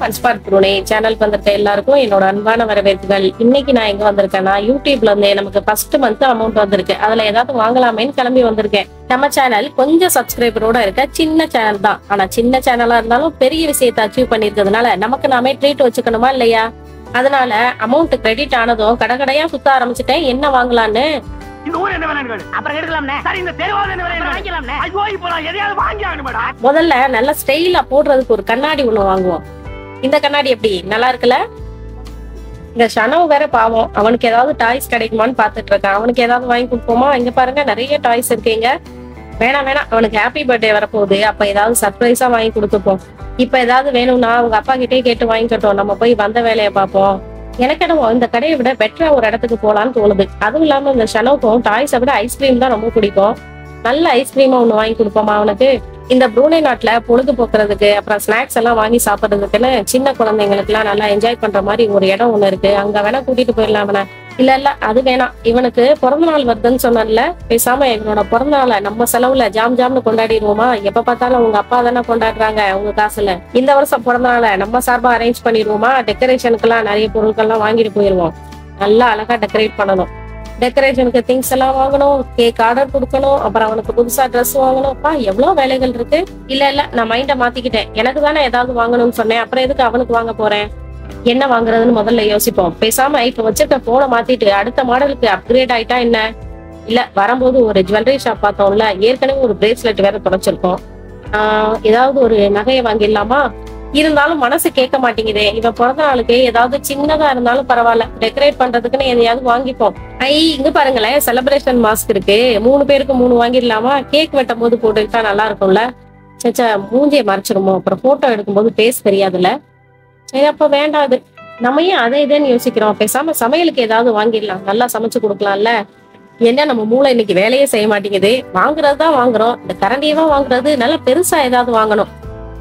Hotspot Brunei சேனலுக்கு வந்திருக்க எல்லாருக்கும் என்னோட அன்பான வரவேற்புகள் இன்னைக்கு நான் எங்க வந்திருக்கேன்னா யூடியூப்ல இருந்து நமக்கு ஃபர்ஸ்ட் மந்த் அமௌண்ட் வந்திருக்கு அதுல ஏதாவது வாங்கலாமேன்னு கிளம்பி வந்திருக்கேன் நம்ம சேனல் கொஞ்சம் சப்ஸ்கிரைபரோட இருக்க சின்ன சேனல் தான் ஆனா சின்ன சேனலா இருந்தாலும் பெரிய விஷயத்தை அச்சீவ் பண்ணிருக்கிறதுனால நமக்கு நாமே ட்ரீட் வச்சுக்கணுமா இல்லையா அதனால அமௌண்ட் கிரெடிட் ஆனதும் கடகடையா சுத்த ஆரம்பிச்சிட்டேன் என்ன வாங்கலான்னு இந்த ஊர் என்ன விலைன்னு கேளு அப்புறம் எடுக்கலாம்ண்ணே சரி இந்த தெருவாத என்ன விலைன்னு கேளு. வாங்கிக்கலாம்ண்ணே ஐயோ இப்போ நான் எதையாவது வாங்கி ஆகணும் மேடம் முதல்ல நல்ல ஸ்டைலா போடுறதுக்கு ஒரு கண்ணாடி ஒண்ணு வாங்குவோம் இந்த கண்ணாடி எப்படி நல்லா இருக்குல்ல இந்த சனவு வேற பாவம் அவனுக்கு ஏதாவது டாய்ஸ் கிடைக்குமான்னு பாத்துட்டு இருக்கான் அவனுக்கு ஏதாவது வாங்கி கொடுப்போமா இங்க பாருங்க நிறைய டாய்ஸ் இருக்குங்க வேணாம் வேணாம் அவனுக்கு ஹாப்பி பர்த்டே வரப்போகுது அப்ப ஏதாவது சர்ப்ரைஸா வாங்கி கொடுத்துப்போம் இப்ப ஏதாவது வேணும்னா அவங்க அப்பா கிட்டே கேட்டு வாங்கிக்கட்டும் நம்ம போய் வந்த வேலையை பார்ப்போம் எனக்கு என்னவோ இந்த கடையை விட பெட்டரா ஒரு இடத்துக்கு போலான்னு தோணுது அதுவும் இல்லாம இந்த ஷனவுக்கும் டாய்ஸை விட ஐஸ்கிரீம் தான் ரொம்ப பிடிக்கும் நல்ல ஐஸ்கிரீமா ஒண்ணு வாங்கி கொடுப்போமா அவனுக்கு இந்த ப்ரூனே நாட்டுல பொழுது போக்குறதுக்கு அப்புறம் ஸ்நாக்ஸ் எல்லாம் வாங்கி சாப்பிடுறதுக்குன்னு சின்ன குழந்தைங்களுக்கு எல்லாம் நல்லா என்ஜாய் பண்ற மாதிரி ஒரு இடம் ஒண்ணு இருக்கு அங்க வேணா கூட்டிட்டு போயிடலாம் அவனை இல்ல இல்ல அது வேணாம் இவனுக்கு பிறந்த நாள் வருதுன்னு சொன்னல பேசாம இவனோட பிறந்த நாளை நம்ம செலவுல ஜாம் ஜாம்னு கொண்டாடிடுவோமா எப்ப பார்த்தாலும் உங்க அப்பா தானே கொண்டாடுறாங்க உங்க காசுல இந்த வருஷம் பிறந்த நாளை நம்ம சார்பா அரேஞ்ச் பண்ணிடுவோமா டெக்கரேஷனுக்கு எல்லாம் நிறைய பொருட்கள்லாம் வாங்கிட்டு போயிருவோம் நல்லா அழகா டெக்கரேட் பண்ணணும் டெக்கரேஷனுக்கு திங்ஸ் எல்லாம் வாங்கணும் கேக் ஆர்டர் கொடுக்கணும் அப்புறம் அவனுக்கு புதுசா ட்ரெஸ் வாங்கணும் அப்பா எவ்வளவு வேலைகள் இருக்கு இல்ல இல்ல நான் மைண்ட மாத்திக்கிட்டேன் எனக்கு தானே ஏதாவது வாங்கணும்னு சொன்னேன் அப்புறம் எதுக்கு அவனுக்கு வாங்க போறேன் என்ன வாங்குறதுன்னு முதல்ல யோசிப்போம் பேசாம இப்ப வச்சிருக்க போனை மாத்திட்டு அடுத்த மாடலுக்கு அப்கிரேட் ஆயிட்டா என்ன இல்ல வரும்போது ஒரு ஜுவல்லரி ஷாப் பார்த்தோம்ல ஏற்கனவே ஒரு பிரேஸ்லெட் வேற தொலைச்சிருக்கோம் ஆஹ் ஏதாவது ஒரு நகையை வாங்கிடலாமா இருந்தாலும் மனசு கேட்க மாட்டேங்குதே இவன் பிறந்த நாளுக்கு ஏதாவது சின்னதா இருந்தாலும் பரவாயில்ல டெக்கரேட் பண்றதுக்குன்னு எதையாவது வாங்கிப்போம் ஐ இங்க பாருங்களேன் செலிப்ரேஷன் மாஸ்க் இருக்கு மூணு பேருக்கு மூணு வாங்கிடலாமா கேக் வெட்டும் போது போட்டுக்கிட்டா நல்லா இருக்கும்ல சச்சா மூஞ்சியை மறைச்சிருமோ அப்புறம் போட்டோ எடுக்கும்போது பேஸ் தெரியாதுல்ல சரி அப்ப வேண்டாம் அது நம்ம ஏன் அதை இதுன்னு யோசிக்கிறோம் பேசாம சமையலுக்கு ஏதாவது வாங்கிடலாம் நல்லா சமைச்சு கொடுக்கலாம்ல என்ன நம்ம மூளை இன்னைக்கு வேலையே செய்ய மாட்டேங்குது வாங்குறது தான் வாங்குறோம் இந்த கரண்டியவா வாங்குறது நல்லா பெருசா ஏதாவது வாங்கணும்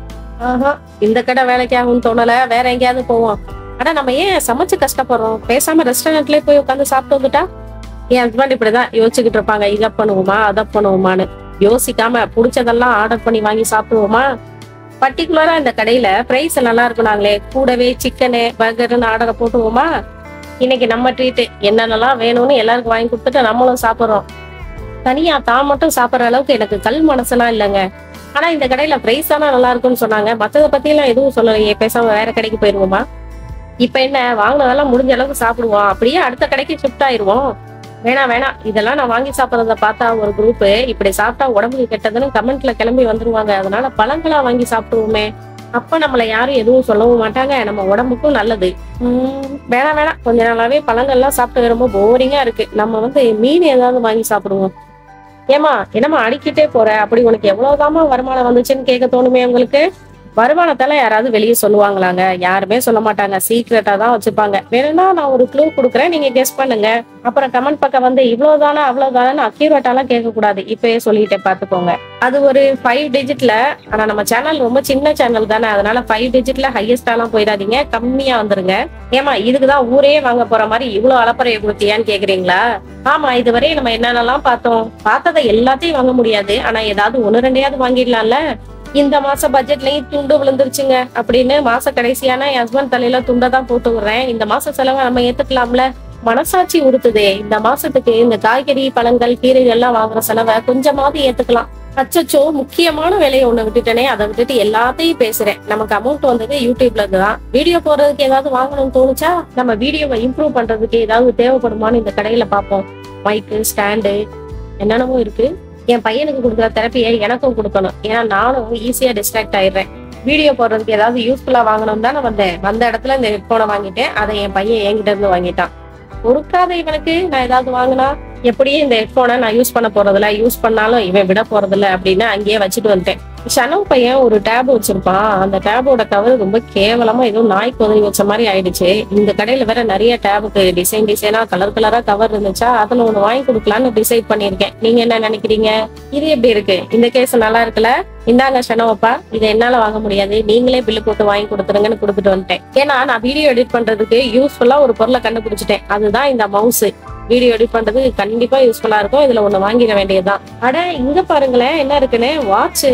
ஆஹா இந்த கடை வேலைக்கு ஆகும்னு தோணல வேற எங்கேயாவது போவோம் ஆனா நம்ம ஏன் சமைச்சு கஷ்டப்படுறோம் பேசாம ரெஸ்டாரண்ட்லயே போய் உட்காந்து சாப்பிட்டு வந்துட்டா என் ஹஸ்பண்ட் இப்படிதான் யோசிச்சுக்கிட்டு இருப்பாங்க இதை பண்ணுவோமா அதை பண்ணுவோமான்னு யோசிக்காம பிடிச்சதெல்லாம் ஆர்டர் பண்ணி வாங்கி சாப்பிடுவோமா பர்டிகுலரா இந்த கடையில பிரைஸ் நல்லா இருக்குனாங்களே கூடவே சிக்கனு பர்கர்னு ஆர்டரை போட்டுவோமா இன்னைக்கு நம்ம ட்ரீட் என்னென்னலாம் வேணும்னு எல்லாருக்கும் வாங்கி கொடுத்துட்டு நம்மளும் சாப்பிடுறோம் தனியா தான் மட்டும் சாப்பிடுற அளவுக்கு எனக்கு கல் மனசெல்லாம் இல்லைங்க ஆனா இந்த கடையில பிரைஸ் தானே நல்லா இருக்கும்னு சொன்னாங்க மத்தத பத்தி எல்லாம் எதுவும் சொல்லலையே பேசாம வேற கடைக்கு போயிருவோமா இப்ப என்ன வாங்கினதெல்லாம் முடிஞ்ச அளவுக்கு சாப்பிடுவோம் அப்படியே அடுத்த கடைக்கு ஷிஃப்ட் ஆயிருவோம் வேணாம் வேணாம் இதெல்லாம் நான் வாங்கி சாப்பிட்றத பார்த்தா ஒரு குரூப் இப்படி சாப்பிட்டா உடம்புக்கு கெட்டதுன்னு கமெண்ட்ல கிளம்பி வந்துருவாங்க அதனால பழங்களா வாங்கி சாப்பிடுவோமே அப்ப நம்மள யாரும் எதுவும் சொல்லவும் மாட்டாங்க நம்ம உடம்புக்கும் நல்லது உம் வேணாம் வேணாம் கொஞ்ச நாளாவே பழங்கள்லாம் சாப்பிட்டு ரொம்ப போரிங்கா இருக்கு நம்ம வந்து மீன் ஏதாவது வாங்கி சாப்பிடுவோம் ஏமா என்னம்மா அடிக்கிட்டே போற அப்படி உனக்கு எவ்வளவுதாம்மா வருமானம் வந்துச்சுன்னு கேட்க தோணுமே உங்களுக்கு வருமானத்தால யாராவது வெளியே சொல்லுவாங்களாங்க யாருமே சொல்ல மாட்டாங்க சீக்ரெட்டா தான் வச்சுப்பாங்க வேணும்னா நான் ஒரு க்ளூ கொடுக்குறேன் நீங்க கெஸ் பண்ணுங்க அப்புறம் கமெண்ட் பக்கம் வந்து இவ்வளவுதானா அவ்வளவுதானு அக்யூரேட்டாலாம் கேட்க கூடாது இப்பயே சொல்லிட்டே பாத்துக்கோங்க அது ஒரு ஃபைவ் டிஜிட்ல ஆனா நம்ம சேனல் ரொம்ப சின்ன சேனல் தானே அதனால ஃபைவ் டிஜிட்ல ஹையஸ்டாலாம் போயிடாதீங்க கம்மியா வந்துருங்க ஏமா இதுக்குதான் ஊரே வாங்க போற மாதிரி இவ்வளவு அலப்பறைய கொடுத்தியான்னு கேக்குறீங்களா ஆமா இதுவரை நம்ம என்னென்னலாம் பார்த்தோம் பார்த்ததை எல்லாத்தையும் வாங்க முடியாது ஆனா ஏதாவது ஒண்ணு ரெண்டையாவது வாங்கிடலாம்ல இந்த மாச பட்ஜெட்லயும் துண்டு விழுந்துருச்சுங்க அப்படின்னு மாச கடைசியான என் ஹஸ்பண்ட் தலையில துண்டை தான் போட்டு விடுறேன் இந்த மாச செலவை நம்ம ஏத்துக்கலாம்ல மனசாட்சி உறுத்துதே இந்த மாசத்துக்கு இந்த காய்கறி பழங்கள் கீரைகள் எல்லாம் வாங்குற செலவை கொஞ்சமாவது ஏத்துக்கலாம் அச்சச்சோ முக்கியமான வேலையை ஒண்ணு விட்டுட்டேனே அதை விட்டுட்டு எல்லாத்தையும் பேசுறேன் நமக்கு அமௌண்ட் வந்தது யூடியூப்ல இருந்து தான் வீடியோ போடுறதுக்கு ஏதாவது வாங்கணும்னு தோணுச்சா நம்ம வீடியோவை இம்ப்ரூவ் பண்றதுக்கு ஏதாவது தேவைப்படுமான்னு இந்த கடையில பார்ப்போம் மைக்கு ஸ்டாண்டு என்னென்னமோ இருக்கு என் பையனுக்கு கொடுக்குற தெரப்பியை எனக்கும் கொடுக்கணும் ஏன்னா நானும் ஈஸியா டிஸ்ட்ராக்ட் ஆயிடுறேன் வீடியோ போடுறதுக்கு ஏதாவது யூஸ்ஃபுல்லா வாங்கணும் தானே வந்தேன் வந்த இடத்துல இந்த ஹெட்போனை வாங்கிட்டேன் அதை என் பையன் என்கிட்ட இருந்து வாங்கிட்டான் பொறுக்காத இவனுக்கு நான் ஏதாவது வாங்கினா எப்படியும் இந்த ஹெட்போனை நான் யூஸ் பண்ண போறதில்ல யூஸ் பண்ணாலும் இவன் விட போறதில்ல அப்படின்னு அங்கேயே வச்சுட்டு வந்துட்டேன் ஷனவ் பையன் ஒரு டேப் வச்சிருப்பான் அந்த டேபோட கவர் ரொம்ப கேவலமா ஏதோ நாய் கொதறி வச்ச மாதிரி ஆயிடுச்சு இந்த கடையில வேற நிறைய டேபுக்கு டிசைன் டிசைனா கலர் கலரா கவர் இருந்துச்சா அதுல ஒண்ணு வாங்கி கொடுக்கலான்னு டிசைட் பண்ணிருக்கேன் நீங்க என்ன நினைக்கிறீங்க இது எப்படி இருக்கு இந்த கேஸ் நல்லா இருக்குல்ல இந்தாங்க ஷனோப்பா இதை என்னால வாங்க முடியாது நீங்களே பில்லு போட்டு வாங்கி கொடுத்துருங்கன்னு கொடுத்துட்டு வந்துட்டேன் ஏன்னா நான் வீடியோ எடிட் பண்றதுக்கு யூஸ்ஃபுல்லா ஒரு பொருளை கண்டுபிடிச்சிட்டேன் அதுதான் இந்த மவுஸ் வீடியோ எடிட் பண்றதுக்கு கண்டிப்பா யூஸ்ஃபுல்லா இருக்கும் இதுல ஒண்ணு வாங்கிட வேண்டியதுதான் அட இங்க பாருங்களேன் என்ன இருக்குன்னு வாட்ச்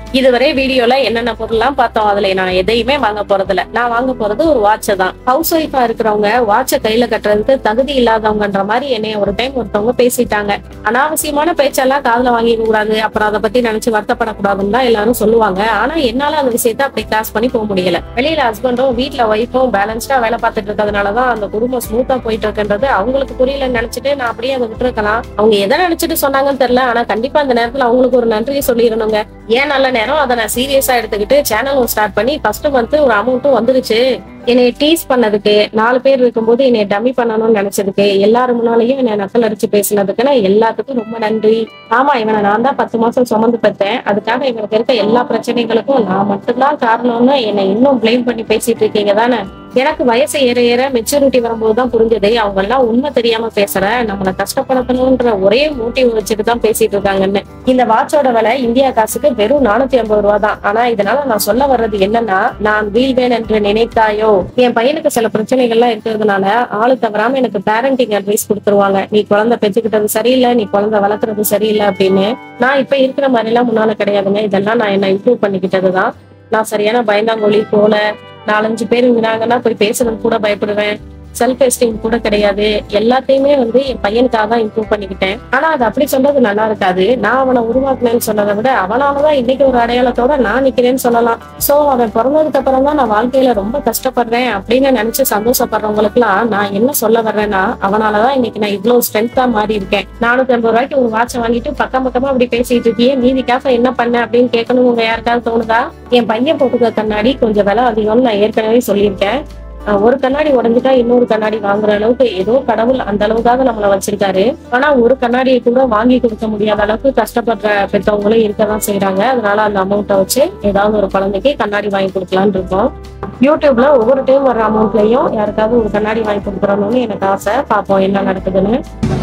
இதுவரை வீடியோல என்னென்ன பொருள்லாம் பார்த்தோம் அதுல நான் எதையுமே வாங்க போறது இல்ல நான் வாங்க போறது ஒரு வாட்சை தான் ஹவுஸ் ஒய்ஃபா இருக்கிறவங்க வாட்சை கையில கட்டுறதுக்கு தகுதி இல்லாதவங்கன்ற மாதிரி என்னைய ஒரு டைம் ஒருத்தவங்க பேசிட்டாங்க அனாவசியமான பேச்செல்லாம் காதுல வாங்கிக்க கூடாது அப்புறம் அதை பத்தி நினைச்சு வருத்தப்படக்கூடாதுன்னு தான் எல்லாரும் சொல்லுவாங்க ஆனா என்னால அந்த விஷயத்த அப்படி கிராஸ் பண்ணி போக முடியல வெளியில ஹஸ்பண்டும் வீட்ல ஒய்ஃபும் பேலன்ஸ்டா வேலை பார்த்துட்டு இருக்கிறதுனாலதான் அந்த குடும்பம் ஸ்மூத்தா போயிட்டு இருக்குன்றது அவங்களுக்கு புரியலன்னு நினைச்சிட்டு நான் அப்படியே அதை விட்டுருக்கலாம் அவங்க எதை நினைச்சிட்டு சொன்னாங்கன்னு தெரியல ஆனா கண்டிப்பா அந்த நேரத்துல அவங்களுக்கு ஒரு நன்றியை சொல்லிடணுங்க ஏன் நல்ல நேரம் அதை நான் சீரியஸா எடுத்துக்கிட்டு சேனலும் ஸ்டார்ட் பண்ணி ஃபர்ஸ்ட் மந்த் ஒரு அமௌண்ட்டும் வந்துருச்சு என்னைய டீஸ் பண்ணதுக்கு நாலு பேர் இருக்கும்போது என்னைய டம்மி பண்ணணும்னு நினைச்சதுக்கு எல்லாரும் முன்னாலையும் என்னை நக்கல் அடிச்சு பேசினதுக்கு நான் எல்லாத்துக்கும் ரொம்ப நன்றி ஆமா இவனை நான் தான் பத்து மாசம் சுமந்து பெற்றேன் அதுக்காக இவனுக்கு இருக்க எல்லா பிரச்சனைகளுக்கும் நான் மட்டும்தான் காரணம்னு என்னை இன்னும் ப்ளேம் பண்ணி பேசிட்டு இருக்கீங்க தானே எனக்கு வயசு ஏற ஏற மெச்சூரிட்டி வரும்போது தான் புரிஞ்சது அவங்க எல்லாம் உண்மை தெரியாம பேசுற நம்மளை கஷ்டப்படுத்தணும்ன்ற ஒரே மோட்டிவ் வச்சுட்டு தான் பேசிட்டு இருக்காங்கன்னு இந்த வாட்சோட விலை இந்தியா காசுக்கு வெறும் நானூத்தி ஐம்பது ரூபா தான் ஆனா இதனால நான் சொல்ல வர்றது என்னன்னா நான் வீழ்வேன் என்று நினைத்தாயோ என் பையனுக்கு சில பிரச்சனைகள்லாம் இருக்கிறதுனால ஆளு தவறாம எனக்கு பேரண்டிங் அட்வைஸ் கொடுத்துருவாங்க நீ குழந்தை பெற்றுக்கிட்டது சரியில்லை நீ குழந்தை வளர்க்குறது சரியில்லை அப்படின்னு நான் இப்ப இருக்கிற மாதிரி எல்லாம் முன்னால கிடையாதுங்க இதெல்லாம் நான் என்ன இம்ப்ரூவ் பண்ணிக்கிட்டதுதான் நான் சரியான பயந்தாங்கொழி போல நாலஞ்சு பேர் இருந்தாங்கன்னா போய் பேசுறது கூட பயப்படுவேன் செல்ஃப் எஸ்டீம் கூட கிடையாது எல்லாத்தையுமே வந்து என் பையனுக்காக தான் இம்ப்ரூவ் பண்ணிக்கிட்டேன் ஆனா அது அப்படி சொல்றது நல்லா இருக்காது நான் அவனை உருவாக்குனேன்னு சொன்னதை விட அவனாலதான் இன்னைக்கு ஒரு அடையாளத்தோட நான் நிக்கிறேன்னு சொல்லலாம் சோ அவன் பிறந்ததுக்கு அப்புறம் தான் நான் வாழ்க்கையில ரொம்ப கஷ்டப்படுறேன் அப்படின்னு நினைச்சு சந்தோஷப்படுறவங்களுக்குலாம் நான் என்ன சொல்ல வர்றேன்னா அவனாலதான் இன்னைக்கு நான் இவ்வளவு ஸ்ட்ரென்த்தா மாறி இருக்கேன் நானூத்தி ஐம்பது ரூபாய்க்கு ஒரு வாட்சை வாங்கிட்டு பக்கம் பக்கமா அப்படி பேசிட்டு இருக்கியே மீதிக்காக என்ன பண்ண அப்படின்னு கேட்கணும் உங்க யாருக்காவது தோணுதா என் பையன் போட்டுக்க கண்ணாடி கொஞ்சம் விலை அதிகம்னு நான் ஏற்கனவே சொல்லியிருக்கேன் அஹ் ஒரு கண்ணாடி உடஞ்சிட்டா இன்னொரு கண்ணாடி வாங்குற அளவுக்கு ஏதோ கடவுள் அந்த அளவுக்காக நம்மள வச்சிருக்காரு ஆனா ஒரு கண்ணாடியை கூட வாங்கி கொடுக்க முடியாத அளவுக்கு கஷ்டப்படுற பெற்றவங்களும் இருக்கதான் செய்யறாங்க அதனால அந்த அமௌண்ட்டை வச்சு ஏதாவது ஒரு குழந்தைக்கு கண்ணாடி வாங்கி கொடுக்கலான்னு இருக்கோம் யூடியூப்ல ஒவ்வொரு டைம் வர்ற அமௌண்ட்லயும் யாருக்காவது ஒரு கண்ணாடி வாங்கி கொடுக்குறோம்னு எனக்கு ஆசை பார்ப்போம் என்ன நடக்குதுன்னு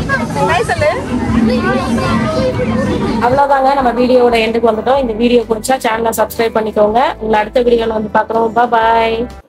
அவ்வளவுதாங்க நம்ம வீடியோட எண்டுக்கு வந்துட்டோம் இந்த வீடியோ பிடிச்சா சேனலை சப்ஸ்கிரைப் பண்ணிக்கோங்க உங்களை அடுத்த வீடியோல வந்து பாக்குறோம் பாய்